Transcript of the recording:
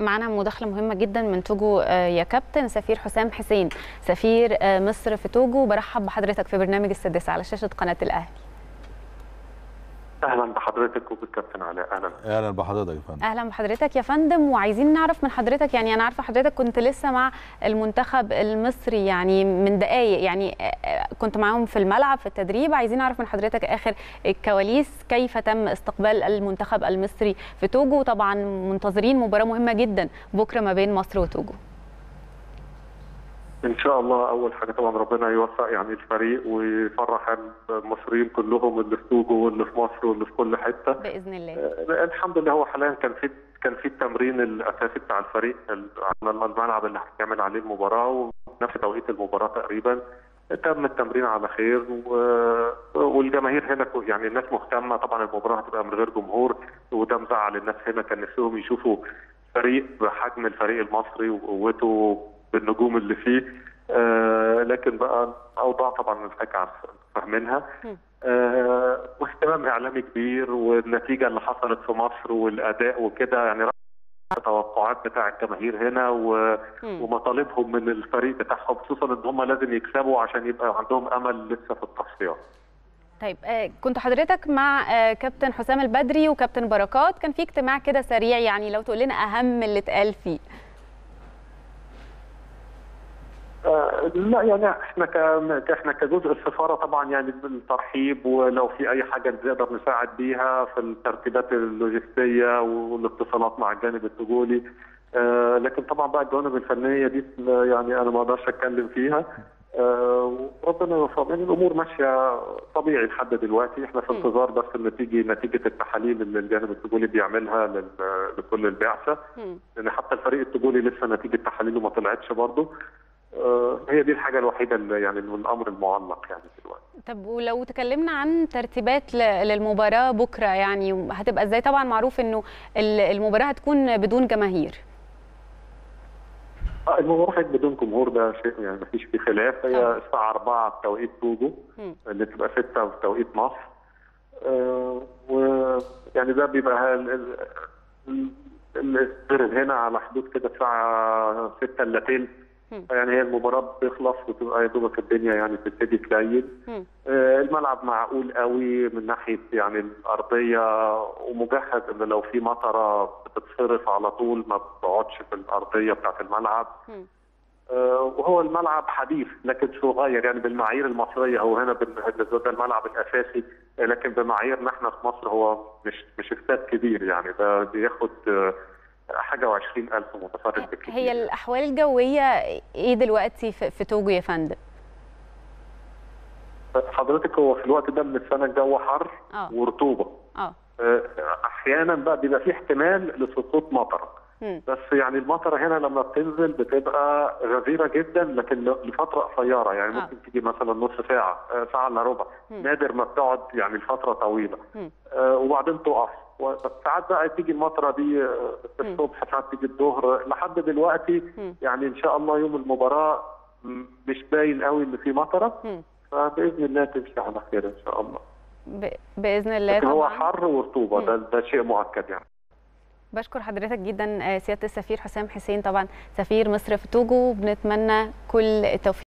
معنا مداخله مهمه جدا من توجو يا كابتن سفير حسام حسين سفير مصر في توجو برحب بحضرتك في برنامج السادسه على شاشه قناه الاهلي اهلا بحضرتك وبالكابتن علاء اهلا اهلا بحضرتك يا فندم اهلا بحضرتك يا فندم وعايزين نعرف من حضرتك يعني انا عارفه حضرتك كنت لسه مع المنتخب المصري يعني من دقائق يعني كنت معاهم في الملعب في التدريب عايزين نعرف من حضرتك اخر الكواليس كيف تم استقبال المنتخب المصري في توجو طبعا منتظرين مباراه مهمه جدا بكره ما بين مصر وتوجو ان شاء الله اول حاجه طبعا ربنا يوفق يعني الفريق ويفرح المصريين كلهم اللي في توجو واللي في مصر واللي في كل حته باذن الله آه الحمد لله هو حاليا كان في كان في التمرين الاساسي بتاع الفريق على الملعب اللي هتعمل عليه المباراه ونفس توقيت المباراه تقريبا تم التمرين على خير و... والجماهير هنا يعني الناس مهتمه طبعا المباراه هتبقى من غير جمهور وده مزعل الناس هنا كان نفسهم يشوفوا فريق بحجم الفريق المصري وقوته بالنجوم اللي فيه آه لكن بقى اوضاع طبعا الحاجه فاهمينها آه واهتمام اعلامي كبير والنتيجه اللي حصلت في مصر والاداء وكده يعني التوقعات بتاع الجماهير هنا و... ومطالبهم من الفريق بتاعهم خصوصا ان هم لازم يكسبوا عشان يبقى عندهم امل لسه في التصفيات. طيب كنت حضرتك مع كابتن حسام البدري وكابتن بركات كان في اجتماع كده سريع يعني لو تقول لنا اهم اللي اتقال فيه. آه لا يعني احنا ك احنا كجزء السفاره طبعا يعني بالترحيب ولو في اي حاجه نقدر نساعد بيها في الترتيبات اللوجستيه والاتصالات مع الجانب التجولي آه لكن طبعا بقى الجوانب الفنيه دي يعني انا ما اقدرش اتكلم فيها آه وربنا يوفق يعني الامور ماشيه طبيعي لحد دلوقتي احنا في انتظار بس ان تيجي نتيجه التحاليل اللي الجانب التجولي بيعملها لكل البعثه لان حتى الفريق التجولي لسه نتيجه تحاليله ما طلعتش برضه هي دي الحاجه الوحيده اللي يعني الامر المعلق يعني دلوقتي طب ولو تكلمنا عن ترتيبات للمباراه بكره يعني هتبقى ازاي طبعا معروف انه المباراه هتكون بدون جماهير اه المباراه بدون جمهور ده شيء يعني ما فيش فيه خلاف هي الساعه 4 بتوقيت توجو اللي تبقى 6 بتوقيت مصر آه ويعني ده بيبقى السر هنا على حدود كده الساعه 6 الا تلت يعني هي المباراه بتخلص وتبقى يا دوبك الدنيا يعني تبتدي تليل آه الملعب معقول قوي من ناحيه يعني الارضيه ومجهز ان لو في مطره بتتصرف على طول ما بتقعدش في الارضيه بتاعت الملعب آه وهو الملعب حديث لكن صغير يعني بالمعايير المصريه هو هنا بالنسبه ده الملعب الاساسي لكن بمعاييرنا احنا في مصر هو مش مش استاد كبير يعني ده بياخد آه حاجه و20 ألف متفرج بالكثير هي الأحوال الجوية إيه دلوقتي في, في توجو يا فندم؟ حضرتك هو في الوقت ده من السنة الجو حر أوه. ورطوبة اه أحيانا بقى بيبقى في احتمال لسقوط مطر بس يعني المطره هنا لما بتنزل بتبقى غزيره جدا لكن لفتره قصيره يعني ممكن تيجي مثلا نص ساعه ساعه الا ربع نادر ما بتقعد يعني لفتره طويله آه وبعدين تقف ساعات بقى تيجي المطره دي الصبح ساعات تيجي الظهر لحد دلوقتي يعني ان شاء الله يوم المباراه مش باين قوي ان في مطره فباذن الله تمشي على خير ان شاء الله باذن الله لكن هو حر ورطوبه ده, ده شيء مؤكد يعني بشكر حضرتك جدا سياده السفير حسام حسين طبعا سفير مصر في توجو بنتمنى كل التوفيق